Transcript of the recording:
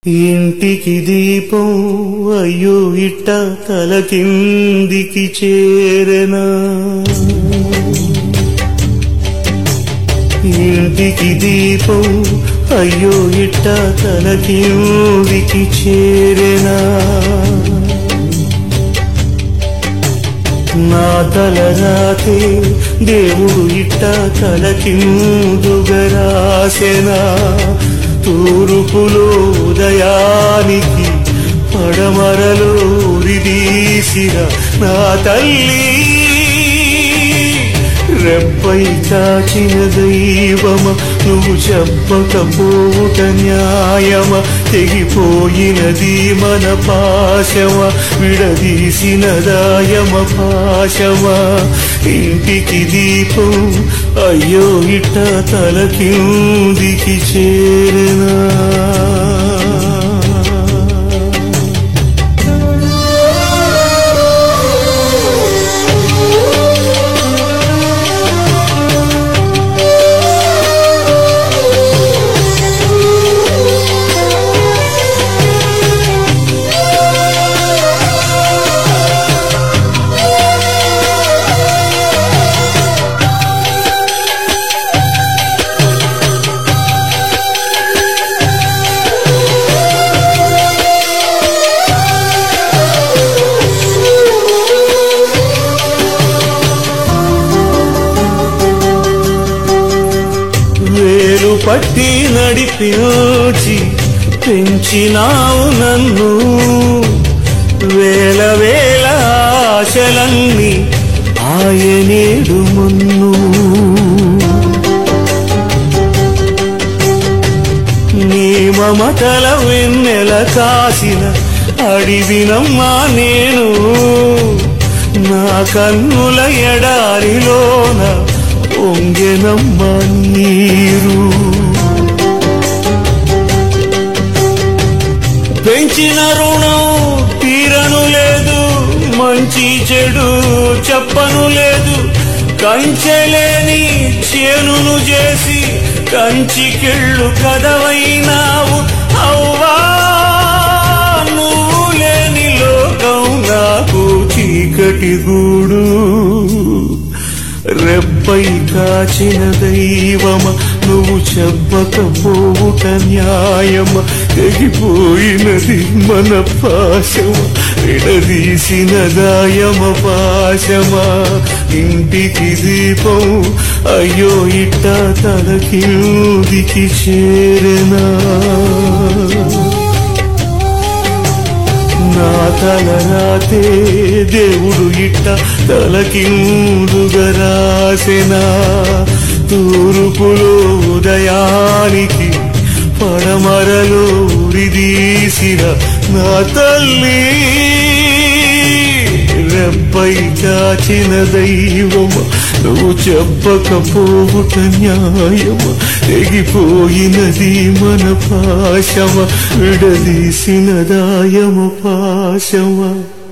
ఇంటికి దీపం అయ్యో ఇట్ట తల కిందికి చేరనా ఇంటికి దీపం అయ్యో ఇట్ట తల కిందికి చేరనా నా తల రాతే దేవుడు ఇట్ట తల కిందుగరాసెనా తూర్పులో ఉదయానికి పడమరలో ఉరిదీసిన నా తల్లి రెప్పై కాచిన దైవమ నువ్వు చెప్పకపోవుట న్యాయమ తెగిపోయినది మన పాశమ విడదీసిన దాయమ పాశమ ఇంటికి దీపం అయ్యో ఇట్ట తలకిందికి చేరనా వేలు పట్టి నడిపించి పెంచినావు నన్ను వేల వేల ఆశలన్నీ ఆయనేడు మున్ను నీ మమతల వెన్నెల కాసిన అడివినమ్మా నేను నా కన్నుల ఎడారిలోన పొంగెనమ్మ నీరు పెంచిన రుణం తీరను లేదు మంచి చెడు చెప్పను లేదు కంచెలేని చేనును చేసి కంచికెళ్ళు కదవైనావు అవ్వా నువ్వు లేని లోకం నాకు చీకటి గూడు రెప్పై కాచిన దైవమ నువ్వు చెప్పకపోవుట న్యాయమ తెగిపోయినది మన పాశమ విడదీసిన దాయమ పాశమా ఇంటికి దీపం అయ్యో ఇట్ట తలకిందికి చేరనా నా తల రాతే దేవుడు ఇట్ట తలకిందుగరాసెనా తూర్పులో ఉదయానికి పడమరలో ఉరిదీసిన నా తల్లి రెప్పై కాచిన దైవమ నువ్వు చెప్పకపోవుట న్యాయమ తెగిపోయినది మన పాశమ విడదీసిన దాయమ పాశమ